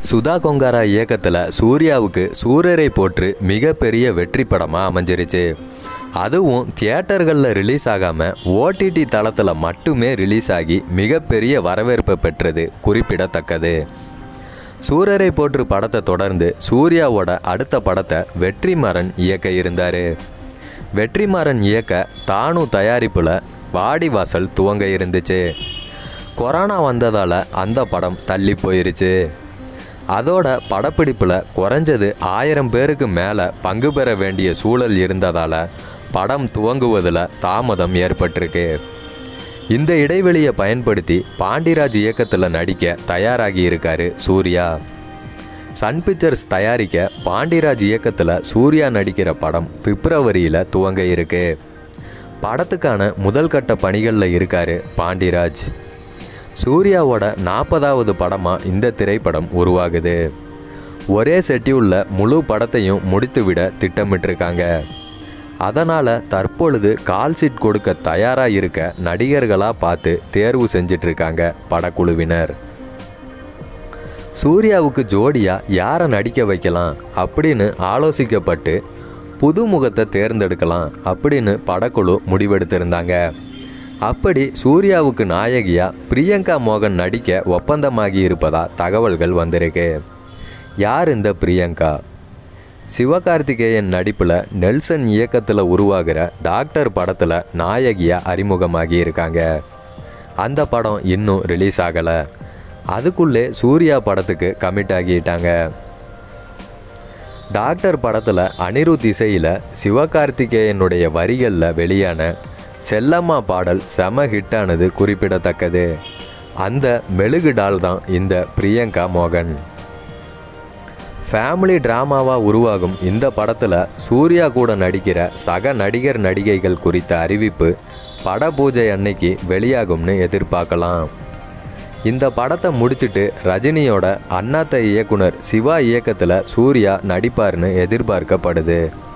சுதா கொங்காரா இயக்கத்தில் சூர்யாவுக்கு சூரரை போற்று மிகப்பெரிய வெற்றி படமாக அமைஞ்சிருச்சு அதுவும் தியேட்டர்களில் ரிலீஸ் ஆகாமல் ஓடிடி தளத்தில் மட்டுமே ரிலீஸ் ஆகி மிகப்பெரிய வரவேற்பை பெற்றது குறிப்பிடத்தக்கது சூரரை போற்று படத்தை தொடர்ந்து சூர்யாவோட அடுத்த படத்தை வெற்றிமாறன் இயக்க இருந்தார் வெற்றிமாறன் இயக்க தானு தயாரிப்பில் வாடிவாசல் துவங்க இருந்துச்சு கொரோனா வந்ததால் அந்த படம் தள்ளி போயிருச்சு அதோட படப்பிடிப்பில் குறைஞ்சது ஆயிரம் பேருக்கு மேலே பங்கு பெற வேண்டிய சூழல் இருந்ததால் படம் துவங்குவதில் தாமதம் ஏற்பட்டிருக்கு இந்த இடைவெளியை பயன்படுத்தி பாண்டிராஜ் இயக்கத்தில் நடிக்க தயாராகி இருக்காரு சூர்யா சன் பிக்சர்ஸ் தயாரிக்க பாண்டிராஜ் இயக்கத்தில் சூர்யா நடிக்கிற படம் பிப்ரவரியில் துவங்க இருக்கு படத்துக்கான முதல் கட்ட பணிகளில் இருக்காரு பாண்டிராஜ் சூர்யாவோட நாற்பதாவது படமாக இந்த திரைப்படம் உருவாகுது ஒரே ஷெட்யூலில் முழு படத்தையும் முடித்துவிட திட்டமிட்டிருக்காங்க அதனால் தற்பொழுது கால் ஷீட் கொடுக்க தயாராக இருக்க நடிகர்களாக பார்த்து தேர்வு செஞ்சிட்ருக்காங்க படக்குழுவினர் சூர்யாவுக்கு ஜோடியாக யாரை நடிக்க வைக்கலாம் அப்படின்னு ஆலோசிக்கப்பட்டு புது முகத்தை தேர்ந்தெடுக்கலாம் அப்படின்னு படக்குழு முடிவெடுத்திருந்தாங்க அப்படி சூர்யாவுக்கு நாயகியா பிரியங்கா மோகன் நடிக்க ஒப்பந்தமாகி இருப்பதா தகவல்கள் வந்திருக்கு யார் இந்த பிரியங்கா சிவகார்த்திகேயன் நடிப்பில் நெல்சன் இயக்கத்தில் உருவாகிற டாக்டர் படத்தில் நாயகியாக அறிமுகமாகி இருக்காங்க அந்த படம் இன்னும் ரிலீஸ் ஆகலை அதுக்குள்ளே சூர்யா படத்துக்கு கமிட் ஆகிட்டாங்க டாக்டர் படத்தில் அனிருத் இசையில் சிவகார்த்திகேயனுடைய வரிகளில் வெளியான செல்லம்மா பாடல் செம ஹிட்டானது குறிப்பிடத்தக்கது அந்த மெழுகு டால் தான் இந்த பிரியங்கா மோகன் ஃபேமிலி ட்ராமாவாக உருவாகும் இந்த படத்தில் சூர்யா கூட நடிக்கிற சக நடிகர் நடிகைகள் குறித்த அறிவிப்பு பட பூஜை அன்னைக்கு வெளியாகும்னு எதிர்பார்க்கலாம் இந்த படத்தை முடிச்சிட்டு ரஜினியோட அண்ணாத்த இயக்குனர் சிவா இயக்கத்தில் சூர்யா நடிப்பார்னு எதிர்பார்க்கப்படுது